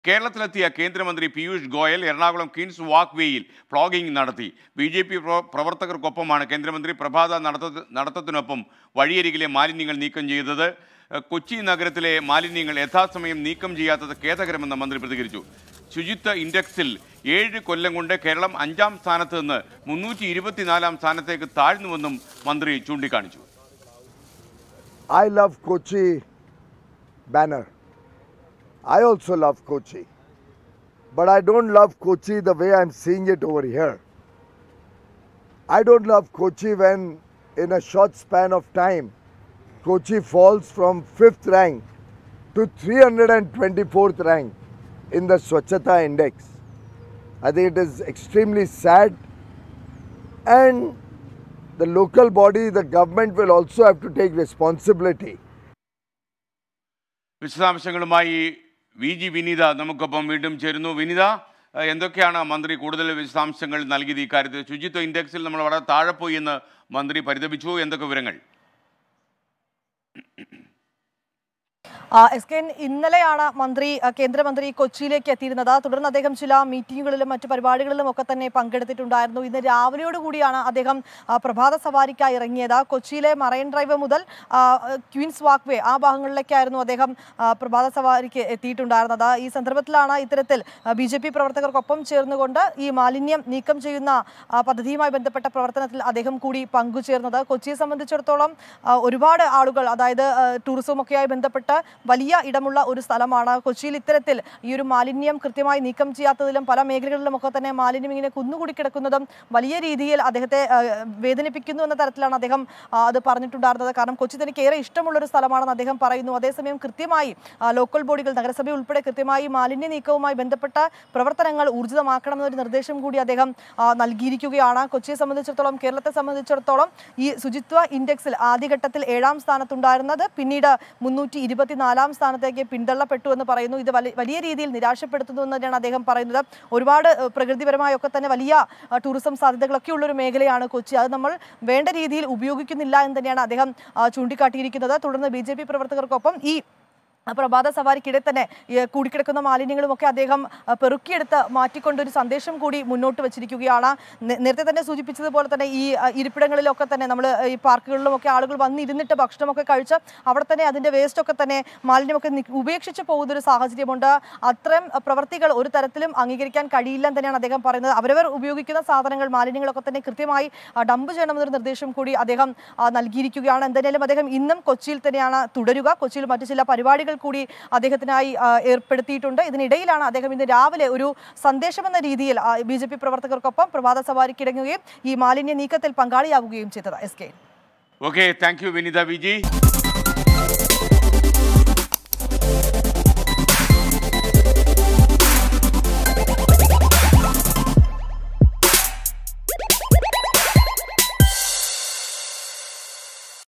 കേരളത്തിലെത്തിയ കേന്ദ്രമന്ത്രി Piyush Goyal Ernakulam Queens walk വേയിൽ plogging നടത്തി ബി ജെ പി പ്രവർത്തകർക്കൊപ്പമാണ് കേന്ദ്രമന്ത്രി പ്രഭാത നടത്ത നടത്തത്തിനൊപ്പം വഴിയരികിലെ മാലിന്യങ്ങൾ നീക്കം ചെയ്തത് ഏഹ് കൊച്ചി നഗരത്തിലെ മാലിന്യങ്ങൾ യഥാസമയം നീക്കം ചെയ്യാത്തത് ഖേദകരമെന്ന് മന്ത്രി പ്രതികരിച്ചു ശുചിത്വ ഇൻഡെക്സിൽ ഏഴ് കൊല്ലം കൊണ്ട് കേരളം അഞ്ചാം സ്ഥാനത്ത് നിന്ന് മുന്നൂറ്റി ഇരുപത്തിനാലാം സ്ഥാനത്തേക്ക് താഴ്ന്നുവെന്നും മന്ത്രി ചൂണ്ടിക്കാണിച്ചു I love Kochi banner. I also love Kochi. But I don't love Kochi the way I'm seeing it over here. I don't love Kochi when, in a short span of time, Kochi falls from 5th rank to 324th rank in the Swachhata Index. I think it is extremely sad and the local body, the government will also have to take responsibility. വിശദാംശങ്ങളുമായി V G Vineetha നമുക്കൊപ്പം വീണ്ടും ചേരുന്നു വിനീത ഏഹ് എന്തൊക്കെയാണ് മന്ത്രി കൂടുതൽ വിശദാംശങ്ങൾ നൽകിയത് ഇക്കാര്യത്തിൽ ശുചിത്വ ഇൻഡെക്സിൽ നമ്മൾ വളരെ താഴെ പോയി എന്ന് മന്ത്രി പരിതപിച്ചു എന്തൊക്കെ വിവരങ്ങൾ ആ, എസ് കെ എൻ ഇന്നലെയാണ് മന്ത്രി ആ, കേന്ദ്രമന്ത്രി കൊച്ചിയിലേക്ക് എത്തിയിരുന്നത് തുടർന്ന് അദ്ദേഹം ചില മീറ്റിങ്ങുകളിലും മറ്റു പരിപാടികളിലും ഒക്കെ തന്നെ പങ്കെടുത്തിട്ടുണ്ടായിരുന്നു ഇന്ന് രാവിലെയോടുകൂടിയാണ് അദ്ദേഹം ആ, പ്രഭാത സവാരിക്കായി ഇറങ്ങിയത് കൊച്ചിയിലെ മറൈൻ ഡ്രൈവ് മുതൽ ആ, ക്വീൻസ് വാക്ക് വേ ആ ഭാഗങ്ങളിലേക്കായിരുന്നു അദ്ദേഹം ആ, പ്രഭാത സവാരിക്ക് എത്തിയിട്ടുണ്ടായിരുന്നത് ഈ സന്ദർഭത്തിലാണ് ഇത്തരത്തിൽ ബി ജെ പി പ്രവർത്തകർക്കൊപ്പം ചേർന്നുകൊണ്ട് ഈ മാലിന്യം നീക്കം ചെയ്യുന്ന ആ, പദ്ധതിയുമായി ബന്ധപ്പെട്ട പ്രവർത്തനത്തിൽ അദ്ദേഹം കൂടി പങ്കുചേർന്നത് കൊച്ചിയെ സംബന്ധിച്ചിടത്തോളം ആ, ഒരുപാട് ആളുകൾ അതായത് ആ, ടൂറിസവുമൊക്കെയായി ബന്ധപ്പെട്ട് വലിയ ഇടമുള്ള ഒരു സ്ഥലമാണ് കൊച്ചിയിൽ ഇത്തരത്തിൽ ഈ ഒരു മാലിന്യം കൃത്യമായി നീക്കം ചെയ്യാത്തതിലും പല മേഖലകളിലും ഒക്കെ തന്നെ മാലിന്യം ഇങ്ങനെ കുന്നുകൂടി കിടക്കുന്നതും വലിയ രീതിയിൽ അദ്ദേഹത്തെ ആ, വേദനിപ്പിക്കുന്നു എന്ന തരത്തിലാണ് അദ്ദേഹം ആ, അത് പറഞ്ഞിട്ടുണ്ടായിരുന്നത് കാരണം കൊച്ചി തനിക്ക് ഏറെ ഇഷ്ടമുള്ള ഒരു സ്ഥലമാണെന്ന് അദ്ദേഹം പറയുന്നു അതേസമയം കൃത്യമായി ആ, ലോക്കൽ ബോഡികൾ നഗരസഭ ഉൾപ്പെടെ കൃത്യമായി മാലിന്യ നീക്കവുമായി ബന്ധപ്പെട്ട പ്രവർത്തനങ്ങൾ ഊർജിതമാക്കണമെന്നൊരു നിർദ്ദേശം കൂടി അദ്ദേഹം ആ, നൽകിയിരിക്കുകയാണ് കൊച്ചിയെ സംബന്ധിച്ചിടത്തോളം കേരളത്തെ സംബന്ധിച്ചിടത്തോളം ഈ ശുചിത്വ ഇൻഡെക്സിൽ ആദ്യഘട്ടത്തിൽ ഏഴാം സ്ഥാനത്തുണ്ടായിരുന്നത് പിന്നീട് മുന്നൂറ്റി ഇരുപത്തിനാലാം സ്ഥാനത്തേക്ക് പിന്തള്ളപ്പെട്ടു എന്ന് പറയുന്നു ഇത് വലി- വലിയ രീതിയിൽ നിരാശപ്പെടുത്തുന്നു എന്ന് തന്നെയാണ് അദ്ദേഹം പറയുന്നത് ഒരുപാട് ഏഹ്, പ്രകൃതിപരമായൊക്കെ തന്നെ വലിയ ആ, ടൂറിസം സാധ്യതകളൊക്കെ ഉള്ളൊരു മേഖലയാണ് കൊച്ചി അത് നമ്മൾ വേണ്ട രീതിയിൽ ഉപയോഗിക്കുന്നില്ല എന്ന് തന്നെയാണ് അദ്ദേഹം ആ, ചൂണ്ടിക്കാട്ടിയിരിക്കുന്നത് തുടർന്ന് ബി ജെ പി പ്രവർത്തകർക്കൊപ്പം ഈ ആ പ്രഭാത സവാരിക്കിടെ തന്നെ ഈ കൂടിക്കിടക്കുന്ന മാലിന്യങ്ങളുമൊക്കെ അദ്ദേഹം ആ, പെറുക്കിയെടുത്ത് മാറ്റിക്കൊണ്ടൊരു സന്ദേശം കൂടി മുന്നോട്ട് വെച്ചിരിക്കുകയാണ് നേ- നേരത്തെ തന്നെ സൂചിപ്പിച്ചതുപോലെ തന്നെ ഈ ആ, ഇരിപ്പിടങ്ങളിലൊക്കെ തന്നെ നമ്മൾ ഈ പാർക്കുകളിലുമൊക്കെ ആളുകൾ വന്നിരുന്നിട്ട് ഭക്ഷണമൊക്കെ കഴിച്ച് അവിടെ തന്നെ അതിൻ്റെ വേസ്റ്റൊക്കെ തന്നെ മാലിന്യമൊക്കെ നി- ഉപേക്ഷിച്ച് പോകുന്നൊരു സാഹചര്യമുണ്ട് അത്തരം ആ, പ്രവർത്തികൾ ഒരു തരത്തിലും അംഗീകരിക്കാൻ കഴിയില്ലെന്ന് തന്നെയാണ് അദ്ദേഹം പറയുന്നത് അവരവർ ഉപയോഗിക്കുന്ന സാധനങ്ങൾ മാലിന്യങ്ങളൊക്കെ തന്നെ കൃത്യമായി ആ, ഡംപ് ചെയ്യണമെന്നൊരു നിർദ്ദേശം കൂടി അദ്ദേഹം ആ, നൽകിയിരിക്കുകയാണ് എന്തായാലും അദ്ദേഹം ഇന്നും കൊച്ചിയിൽ തന്നെയാണ് തുടരുക കൊച്ചിയിൽ മറ്റു ചില പരിപാടികൾ കൂടി അദ്ദേഹത്തിനായി ആ, ഏർപ്പെടുത്തിയിട്ടുണ്ട് ഇതിനിടയിലാണ് അദ്ദേഹം ഇന്ന് രാവിലെ ഒരു സന്ദേശമെന്ന രീതിയിൽ ബി ജെ പി പ്രവർത്തകർക്കൊപ്പം പ്രഭാത സവാരിക്കിടങ്ങുകയും ഈ മാലിന്യ നീക്കത്തിൽ പങ്കാളിയാവുകയും ചെയ്തത് S K okay thank you Vineetha V G